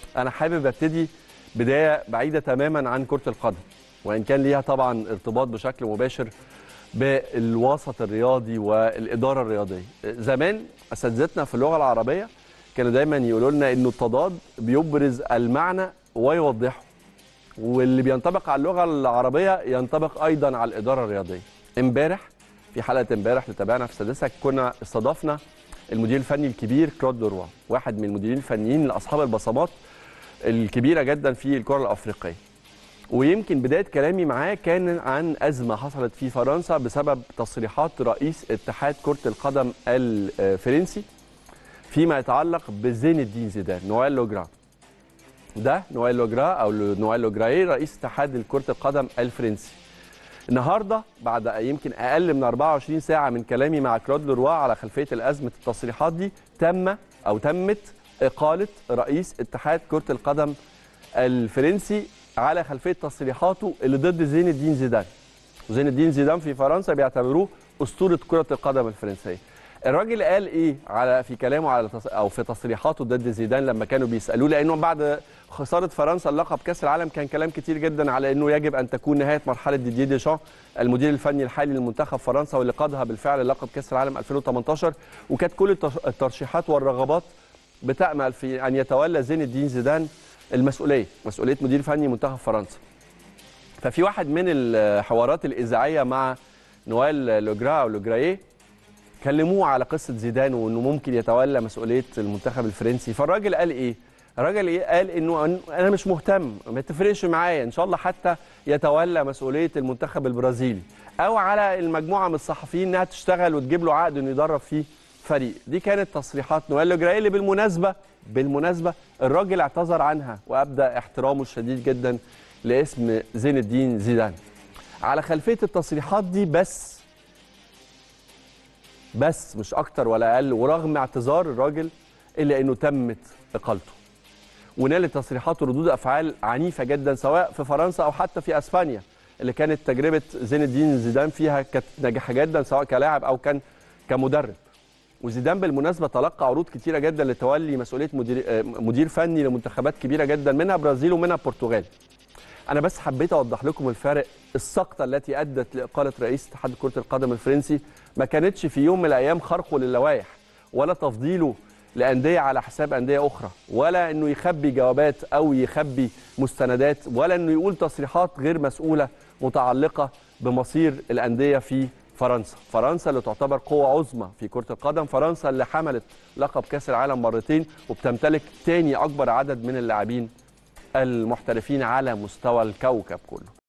انا حابب ابتدي بدايه بعيده تماما عن كره القدم وان كان ليها طبعا ارتباط بشكل مباشر بالوسط الرياضي والاداره الرياضيه زمان اساتذتنا في اللغه العربيه كانوا دايما يقولوا لنا انه التضاد بيبرز المعنى ويوضحه واللي بينطبق على اللغه العربيه ينطبق ايضا على الاداره الرياضيه امبارح في حلقه امبارح اللي تابعنا في سادسه كنا استضفنا المدير الفني الكبير كلود لوروا واحد من المديرين الفنيين لاصحاب البصمات الكبيره جدا في الكره الافريقيه ويمكن بدايه كلامي معاه كان عن ازمه حصلت في فرنسا بسبب تصريحات رئيس اتحاد كره القدم الفرنسي فيما يتعلق بزين الدين زيدان نويل لوجرا ده نويل لوجرا او نويل لوجراي رئيس اتحاد كره القدم الفرنسي النهارده بعد يمكن اقل من 24 ساعه من كلامي مع كلود لوروا على خلفيه الازمه التصريحات دي تم او تمت اقاله رئيس اتحاد كره القدم الفرنسي على خلفيه تصريحاته اللي ضد زين الدين زيدان زين الدين زيدان في فرنسا بيعتبروه اسطوره كره القدم الفرنسيه الراجل قال ايه على في كلامه على تص... او في تصريحاته ضد زيدان لما كانوا بيسالوه لانه بعد خساره فرنسا اللقب كاس العالم كان كلام كتير جدا على انه يجب ان تكون نهايه مرحله ديدييه ديشان المدير الفني الحالي للمنتخب فرنسا واللي قادها بالفعل لقب كاس العالم 2018 وكانت كل الترشيحات والرغبات بتامل في ان يتولى زين الدين زيدان المسؤوليه مسؤوليه مدير فني منتخب فرنسا ففي واحد من الحوارات الاذاعيه مع نويل لوجرا او لوجرايه كلموه على قصه زيدان وانه ممكن يتولى مسؤوليه المنتخب الفرنسي فالراجل قال ايه الراجل إيه؟ قال انه انا مش مهتم ما تفرقش معايا ان شاء الله حتى يتولى مسؤوليه المنتخب البرازيلي او على المجموعه من الصحفيين انها تشتغل وتجيب له عقد انه يدرب فيه فريق دي كانت تصريحات نويل لوجراي اللي بالمناسبه بالمناسبه الراجل اعتذر عنها وابدا احترامه الشديد جدا لاسم زين الدين زيدان على خلفيه التصريحات دي بس بس مش اكتر ولا اقل ورغم اعتذار الراجل الا انه تمت اقالته ونالت تصريحاته ردود افعال عنيفه جدا سواء في فرنسا او حتى في اسبانيا اللي كانت تجربه زين الدين زيدان فيها كانت ناجحه جدا سواء كلاعب او كان كمدرب وزيدان بالمناسبه تلقى عروض كتيره جدا لتولي مسؤوليه مدير مدير فني لمنتخبات كبيره جدا منها برازيل ومنها البرتغال انا بس حبيت اوضح لكم الفارق السقطه التي ادت لاقاله رئيس اتحاد كره القدم الفرنسي ما كانتش في يوم من الايام خرقه للوائح ولا تفضيله لانديه على حساب انديه اخرى ولا انه يخبي جوابات او يخبي مستندات ولا انه يقول تصريحات غير مسؤوله متعلقه بمصير الانديه في فرنسا فرنسا اللي تعتبر قوة عظمى في كرة القدم فرنسا اللي حملت لقب كأس العالم مرتين وبتمتلك تاني أكبر عدد من اللاعبين المحترفين على مستوى الكوكب كله